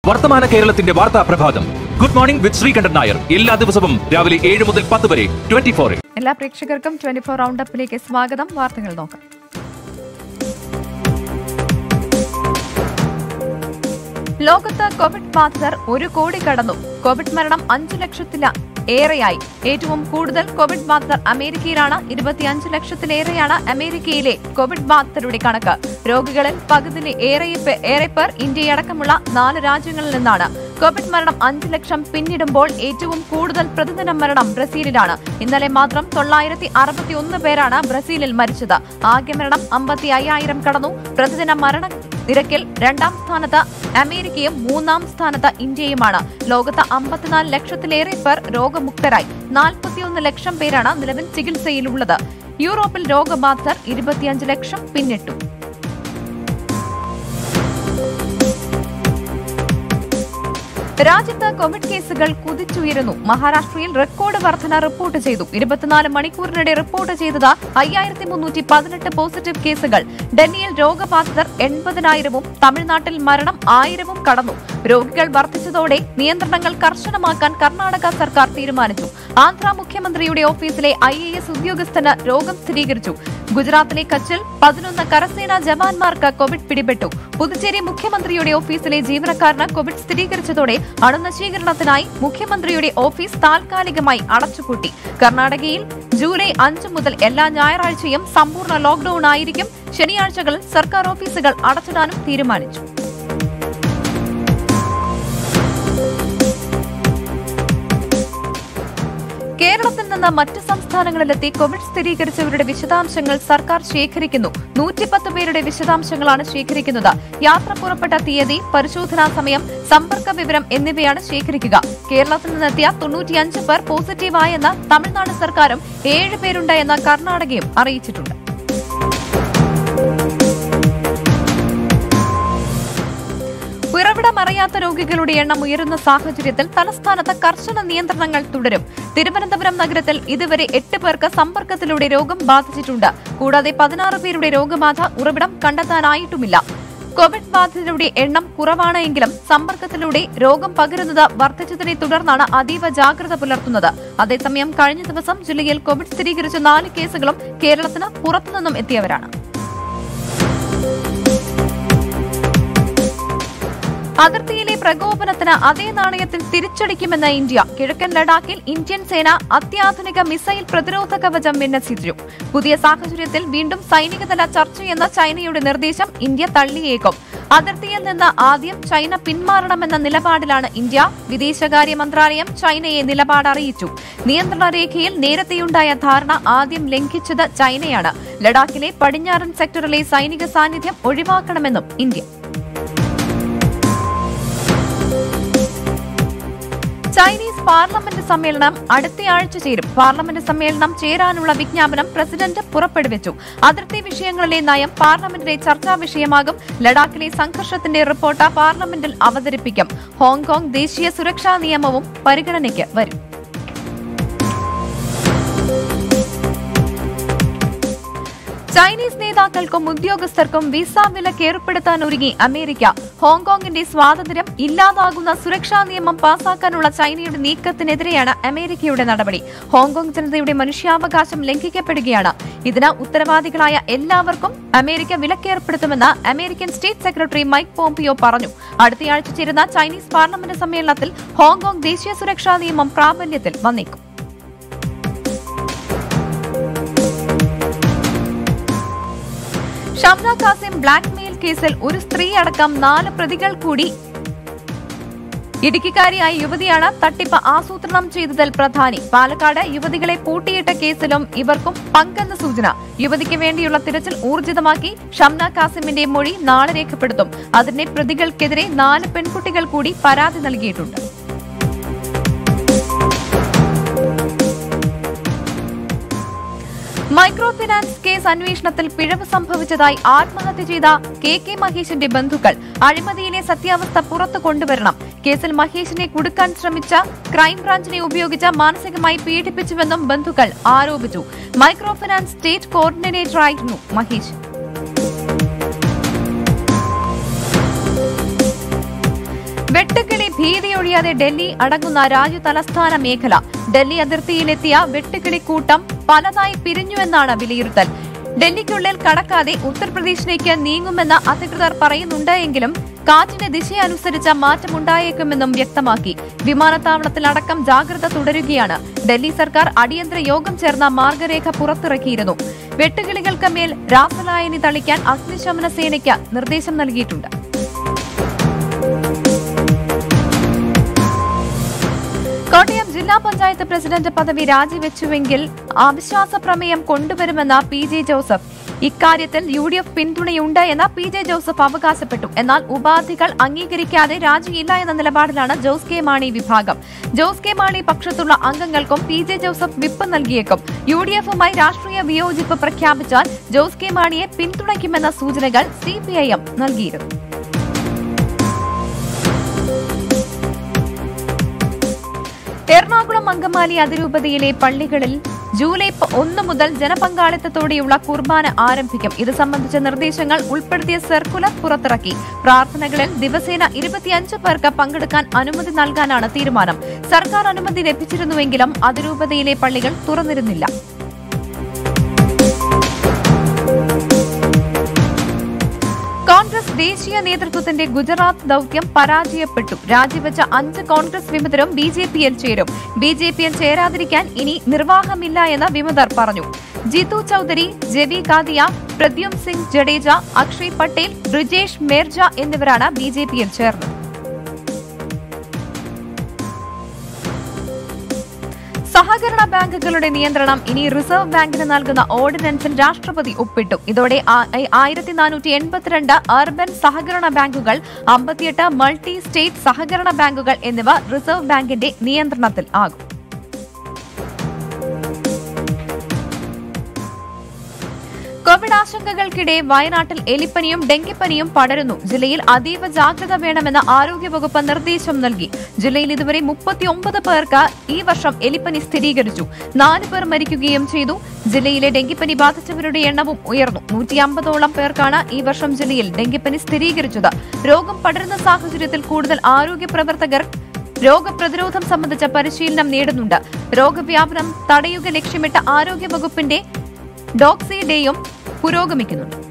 വർത്തമാന കേരളത്തിന്റെ വാർത്താ പ്രഭാതം good morning with Sreekandan Nair എല്ലാ ദിവസവും രാവിലെ ഏഴ് മുതൽ പത്ത് വരെ ട്വന്റി ഫോറിൽ എല്ലാ പ്രേക്ഷകർക്കും ട്വന്റി ഫോർ റൗണ്ടപ്പിലേക്ക് സ്വാഗതം വാർത്തകൾ നോക്കാം ലോകത്ത് കോവിഡ് ബാധിതർ ഒരു കോടി കടന്നു കോവിഡ് മരണം അഞ്ചു ലക്ഷത്തില ഏറെയായി ഏറ്റവും കൂടുതൽ കോവിഡ് ബാധിതർ അമേരിക്കയിലാണ് ഇരുപത്തിയഞ്ച് ലക്ഷത്തിലേറെയാണ് അമേരിക്കയിലെ കോവിഡ് ബാധിതരുടെ കണക്ക് രോഗികളിൽ പകുതി ഏറെ ഏറെ പേർ ഇന്ത്യയടക്കമുള്ള നാല് രാജ്യങ്ങളിൽ നിന്നാണ് കോവിഡ് മരണം അഞ്ച് ലക്ഷം പിന്നിടുമ്പോൾ ഏറ്റവും കൂടുതൽ പ്രതിദിന മരണം ബ്രസീലിലാണ് ഇന്നലെ മാത്രം തൊള്ളായിരത്തി അറുപത്തി ഒന്ന് പേരാണ് ബ്രസീലിൽ മരിച്ചത് ആകെ മരണം അമ്പത്തി അയ്യായിരം കടന്നു പ്രതിദിന മരണ നിരക്കിൽ രണ്ടാം സ്ഥാനത്ത് അമേരിക്കയും മൂന്നാം സ്ഥാനത്ത് ഇന്ത്യയുമാണ് ലോകത്ത് അമ്പത്തിനാല് ലക്ഷത്തിലേറെ പേർ രോഗമുക്തരായി നാൽപ്പത്തിയൊന്ന് ലക്ഷം പേരാണ് നിലവിൽ ചികിത്സയിലുള്ളത് യൂറോപ്പിൽ രോഗബാധിതർ ഇരുപത്തിയഞ്ച് ലക്ഷം പിന്നിട്ടു രാജ്യത്ത് കോവിഡ് കേസുകൾ കുതിച്ചുയരുന്നു മഹാരാഷ്ട്രയിൽ റെക്കോർഡ് വർധന റിപ്പോർട്ട് ചെയ്തു ഇരുപത്തിനാല് മണിക്കൂറിനിടെ റിപ്പോർട്ട് ചെയ്തത് അയ്യായിരത്തി മുന്നൂറ്റി പതിനെട്ട് പോസിറ്റീവ് കേസുകൾ ഡൽഹിയിൽ രോഗബാധിതർ എൺപതിനായിരവും തമിഴ്നാട്ടിൽ മരണം ആയിരവും കടന്നു രോഗികൾ വർദ്ധിച്ചതോടെ നിയന്ത്രണങ്ങൾ കർശനമാക്കാൻ കർണാടക സർക്കാർ തീരുമാനിച്ചു ആന്ധ്ര മുഖ്യമന്ത്രിയുടെ ഓഫീസിലെ ഐ എ എസ് ഉദ്യോഗസ്ഥന് രോഗം സ്ഥിരീകരിച്ചു ഗുജറാത്തിലെ കച്ചിൽ പതിനൊന്ന് കരസേനാ ജവാന്മാർക്ക് കോവിഡ് പിടിപെട്ടു പുതുച്ചേരി മുഖ്യമന്ത്രിയുടെ ഓഫീസിലെ ജീവനക്കാരന് കോവിഡ് സ്ഥിരീകരിച്ചതോടെ അണുനശീകരണത്തിനായി മുഖ്യമന്ത്രിയുടെ ഓഫീസ് താൽക്കാലികമായി അടച്ചുപൂട്ടി കർണാടകയിൽ ജൂലൈ അഞ്ച് മുതൽ എല്ലാ ഞായറാഴ്ചയും സമ്പൂർണ്ണ ലോക്ഡൌൺ ആയിരിക്കും ശനിയാഴ്ചകളിൽ സർക്കാർ ഓഫീസുകൾ അടച്ചിടാനും തീരുമാനിച്ചു കേരളത്തിൽ നിന്ന് മറ്റ് സംസ്ഥാനങ്ങളിലെത്തി കോവിഡ് സ്ഥിരീകരിച്ചവരുടെ വിശദാംശങ്ങൾ സർക്കാർ ശേഖരിക്കുന്നു നൂറ്റിപ്പത്ത് പേരുടെ വിശദാംശങ്ങളാണ് ശേഖരിക്കുന്നത് യാത്ര പുറപ്പെട്ട തീയതി പരിശോധനാ സമയം സമ്പർക്ക വിവരം എന്നിവയാണ് ശേഖരിക്കുക കേരളത്തിൽ നിന്നെത്തിയ തൊണ്ണൂറ്റിയഞ്ച് പേർ പോസിറ്റീവായെന്ന് തമിഴ്നാട് സർക്കാരും ഏഴ് പേരുണ്ടെന്ന് കർണാടകയും അറിയിച്ചിട്ടുണ്ട് ഉറവിടമറിയാത്ത രോഗികളുടെ എണ്ണം ഉയരുന്ന സാഹചര്യത്തിൽ തലസ്ഥാനത്ത് കർശന നിയന്ത്രണങ്ങൾ തുടരും തിരുവനന്തപുരം നഗരത്തിൽ ഇതുവരെ എട്ട് പേർക്ക് സമ്പർക്കത്തിലൂടെ രോഗം ബാധിച്ചിട്ടുണ്ട് കൂടാതെ പതിനാറ് പേരുടെ രോഗബാധ ഉറവിടം കണ്ടെത്താനായിട്ടുമില്ല കോവിഡ് ബാധിതരുടെ എണ്ണം കുറവാണ് എങ്കിലും സമ്പർക്കത്തിലൂടെ രോഗം പകരുന്നത് വർദ്ധിച്ചതിനെ തുടർന്നാണ് അതീവ ജാഗ്രത പുലർത്തുന്നത് അതേസമയം കഴിഞ്ഞ ദിവസം ജില്ലയിൽ കോവിഡ് സ്ഥിരീകരിച്ച നാല് കേസുകളും കേരളത്തിന് പുറത്തുനിന്നും എത്തിയവരാണ് അതിർത്തിയിലെ പ്രകോപനത്തിന് അതേ നാണയത്തിൽ തിരിച്ചടിക്കുമെന്ന് ഇന്ത്യ കിഴക്കൻ ലഡാക്കിൽ ഇന്ത്യൻ സേന അത്യാധുനിക മിസൈൽ പ്രതിരോധ കവചം വിന്യസിച്ചു പുതിയ സാഹചര്യത്തിൽ വീണ്ടും സൈനികതല ചർച്ചയെന്ന ചൈനയുടെ നിർദ്ദേശം ഇന്ത്യ തള്ളിയേക്കും അതിർത്തിയിൽ നിന്ന് ആദ്യം ചൈന പിന്മാറണമെന്ന നിലപാടിലാണ് ഇന്ത്യ വിദേശകാര്യ മന്ത്രാലയം ചൈനയെ നിലപാട് അറിയിച്ചു നിയന്ത്രണ രേഖയിൽ നേരത്തെയുണ്ടായ ധാരണ ആദ്യം ലംഘിച്ചത് ചൈനയാണ് ലഡാക്കിലെ പടിഞ്ഞാറൻ സെക്ടറിലെ സൈനിക സാന്നിധ്യം ഒഴിവാക്കണമെന്നും ഇന്ത്യ ചൈനീസ് പാർലമെന്റ് സമ്മേളനം അടുത്തയാഴ്ച ചേരും പാർലമെന്റ് സമ്മേളനം ചേരാനുള്ള വിജ്ഞാപനം പ്രസിഡന്റ് പുറപ്പെടുവിച്ചു അതിർത്തി വിഷയങ്ങളിലെ നയം പാർലമെന്റിലെ ചർച്ചാ വിഷയമാകും ലഡാക്കിലെ സംഘർഷത്തിന്റെ റിപ്പോർട്ട് പാർലമെന്റിൽ അവതരിപ്പിക്കും ഹോങ്കോങ് ദേശീയ സുരക്ഷാ നിയമവും പരിഗണനയ്ക്ക് വരും ചൈനീസ് നേതാക്കൾക്കും ഉദ്യോഗസ്ഥർക്കും വിസ വിലക്ക് ഏർപ്പെടുത്താൻ ഒരുങ്ങി അമേരിക്ക ഹോങ്കോങ്ങിന്റെ സ്വാതന്ത്ര്യം ഇല്ലാതാകുന്ന സുരക്ഷാ നിയമം പാസാക്കാനുള്ള ചൈനയുടെ നീക്കത്തിനെതിരെയാണ് അമേരിക്കയുടെ നടപടി ഹോങ്കോങ് ജനതയുടെ മനുഷ്യാവകാശം ലംഘിക്കപ്പെടുകയാണ് ഇതിന് ഉത്തരവാദികളായ എല്ലാവർക്കും അമേരിക്ക വിലക്കേർപ്പെടുത്തുമെന്ന് American state secretary Mike Pompeo പറഞ്ഞു അടുത്തയാഴ്ച ചേരുന്ന ചൈനീസ് പാർലമെന്റ് സമ്മേളനത്തിൽ ഹോങ്കോങ് ദേശീയ സുരക്ഷാ നിയമം പ്രാബല്യത്തിൽ വന്നേക്കും ഷംന കാസിം ബ്ലാക്ക്മെയിൽ കേസിൽ ഒരു സ്ത്രീ അടക്കം നാല് പ്രതികൾ കൂടി ഇടുക്കിക്കാരിയായ യുവതിയാണ് തട്ടിപ്പ് ആസൂത്രണം ചെയ്തതിൽ പ്രധാനി പാലക്കാട് യുവതികളെ പൂട്ടിയിട്ട കേസിലും ഇവർക്കും പങ്കെന്ന സൂചന യുവതിക്ക് വേണ്ടിയുള്ള തിരച്ചിൽ ഊർജിതമാക്കി ഷംന കാസിമിന്റെ മൊഴി നാളെ രേഖപ്പെടുത്തും അതിന്റെ പ്രതികൾക്കെതിരെ നാല് പെൺകുട്ടികൾ കൂടി പരാതി നൽകിയിട്ടുണ്ട് മൈക്രോ ഫിനാൻസ് കേസ് അന്വേഷണത്തിൽ പിഴവ് സംഭവിച്ചതായി ആത്മഹത്യ ചെയ്ത കെ കെ മഹേഷിന്റെ ബന്ധുക്കൾ അഴിമതിയിലെ സത്യാവസ്ഥ പുറത്തു കൊണ്ടുവരണം കേസിൽ മഹേഷിനെ കുടുക്കാൻ ശ്രമിച്ച ക്രൈംബ്രാഞ്ചിനെ ഉപയോഗിച്ച് മാനസികമായി പീഡിപ്പിച്ചുവെന്നും ബന്ധുക്കൾ ആരോപിച്ചു മൈക്രോ ഫിനാൻസ് സ്റ്റേറ്റ് കോർഡിനേറ്ററായിരുന്നു മഹേഷ് വെട്ടുകിളി ഭീതിയൊഴിയാതെ ഡൽഹി അടങ്ങുന്ന രാജ്യ തലസ്ഥാന മേഖല ഡൽഹി അതിർത്തിയിലെത്തിയ വെട്ടുകിളിക്കൂട്ടം പലതായി പിരിഞ്ഞുവെന്നാണ് വിലയിരുത്തൽ ഡൽഹിക്കുള്ളിൽ കടക്കാതെ ഉത്തർപ്രദേശിലേക്ക് നീങ്ങുമെന്ന് അധികൃതർ പറയുന്നുണ്ട് എങ്കിലും കാറ്റിന്റെ ദിശയനുസരിച്ച മാറ്റമുണ്ടായേക്കുമെന്നും വ്യക്തമാക്കി വിമാനത്താവളത്തിലടക്കം ജാഗ്രത തുടരുകയാണ് ഡൽഹി സർക്കാർ അടിയന്തര യോഗം ചേർന്ന മാർഗരേഖ പുറത്തിറക്കിയിരുന്നു വെട്ടുകിളികൾക്ക് മേൽ രാസലായനി തളിക്കാൻ അഗ്നിശമന സേനയ്ക്ക് നിർദ്ദേശം നൽകിയിട്ടുണ്ട് കോട്ടയം ജില്ലാ പഞ്ചായത്ത് പ്രസിഡന്റ് പദവി രാജിവെച്ചുവെങ്കിൽ അവിശ്വാസ പ്രമേയം കൊണ്ടുവരുമെന്ന് പി ജെ ജോസഫ് ഇക്കാര്യത്തിൽ യു ഡി എഫ് പിന്തുണയുണ്ട് എന്ന് പി ജെ ജോസഫ് അവകാശപ്പെട്ടു എന്നാൽ ഉപാധികൾ അംഗീകരിക്കാതെ രാജിയില്ല എന്ന നിലപാടിലാണ് ജോസ് കെ മാണി വിഭാഗം ജോസ് കെ മാണി പക്ഷത്തുള്ള അംഗങ്ങൾക്കും പി ജെ ജോസഫ് വിപ്പ് നൽകിയേക്കും യു ഡി എഫുമായി രാഷ്ട്രീയ വിയോജിപ്പ് പ്രഖ്യാപിച്ചാൽ ജോസ് കെ മാണിയെ പിന്തുണയ്ക്കുമെന്ന സൂചനകൾ സി പി ഐ എം നൽകിയിരുന്നു എറണാകുളം അങ്കമാലി അതിരൂപതയിലെ പള്ളികളിൽ ജൂലൈ പ- ഒന്ന് മുതൽ ജനപങ്കാളിത്തത്തോടെയുള്ള കുർബാന ആരംഭിക്കും ഇത് സംബന്ധിച്ച നിർദ്ദേശങ്ങൾ ഉൾപ്പെടുത്തിയ സർക്കുലർ പുറത്തിറക്കി പ്രാർത്ഥനകളിൽ ദിവസേന ഇരുപത്തിയഞ്ച് പേർക്ക് പങ്കെടുക്കാൻ അനുമതി നൽകാനാണ് തീരുമാനം സർക്കാർ അനുമതി ലഭിച്ചിരുന്നുവെങ്കിലും അതിരൂപതയിലെ പള്ളികൾ തുറന്നിരുന്നില്ല കോൺഗ്രസ് ദേശീയ നേതൃത്വത്തിന്റെ ഗുജറാത്ത് ദൌത്യം പരാജയപ്പെട്ടു രാജിവെച്ച അഞ്ച് കോൺഗ്രസ് വിമതരും ബി ജെ പിയിൽ ചേരും ബി ജെ പിയിൽ ചേരാതിരിക്കാൻ ഇനി നിർവാഹമില്ല എന്ന് വിമതർ പറഞ്ഞു ജിതു ചൌധരി ജെവി കാദിയ പ്രദ്യും സിംഗ് ജഡേജ അക്ഷയ് പട്ടേൽ ബ്രിജേഷ് മേർജ എന്നിവരാണ് ബി ജെ പിയിൽ ചേർന്നത് സഹകരണ ബാങ്കുകളുടെ നിയന്ത്രണം ഇനി റിസർവ് ബാങ്കിന് നൽകുന്ന ഓർഡിനൻസിൽ രാഷ്ട്രപതി ഒപ്പിട്ടു ഇതോടെ ആയിരത്തി നാനൂറ്റി എൺപത്തിരണ്ട് അർബൻ സഹകരണ ബാങ്കുകൾ അമ്പത്തിയെട്ട് മൾട്ടി സ്റ്റേറ്റ് സഹകരണ ബാങ്കുകൾ എന്നിവ റിസർവ് ബാങ്കിന്റെ നിയന്ത്രണത്തിൽ ആകും കോവിഡ് ആശങ്കകൾക്കിടെ വയനാട്ടിൽ എലിപ്പനിയും ഡെങ്കിപ്പനിയും പടരുന്നു ജില്ലയിൽ അതീവ ജാഗ്രത വേണമെന്ന് ആരോഗ്യവകുപ്പ് നിർദ്ദേശം നൽകി ജില്ലയിൽ ഇതുവരെ മുപ്പത്തിയൊമ്പത് പേർക്ക് ഈ വർഷം എലിപ്പനി സ്ഥിരീകരിച്ചു നാല് പേർ മരിക്കുകയും ചെയ്തു ജില്ലയിലെ ഡെങ്കിപ്പനി ബാധിച്ചവരുടെ എണ്ണവും ഉയർന്നു നൂറ്റി അമ്പതോളം പേർക്കാണ് ഈ വർഷം ജില്ലയിൽ ഡെങ്കിപ്പനി സ്ഥിരീകരിച്ചത് രോഗം പടരുന്ന സാഹചര്യത്തിൽ കൂടുതൽ ആരോഗ്യ പ്രവർത്തകർ രോഗപ്രതിരോധം സംബന്ധിച്ച പരിശീലനം നേടുന്നുണ്ട് രോഗവ്യാപനം തടയുക ലക്ഷ്യമിട്ട ആരോഗ്യവകുപ്പിന്റെ ഡോക്സി ഡേയും പുരോഗമിക്കുന്നുണ്ട്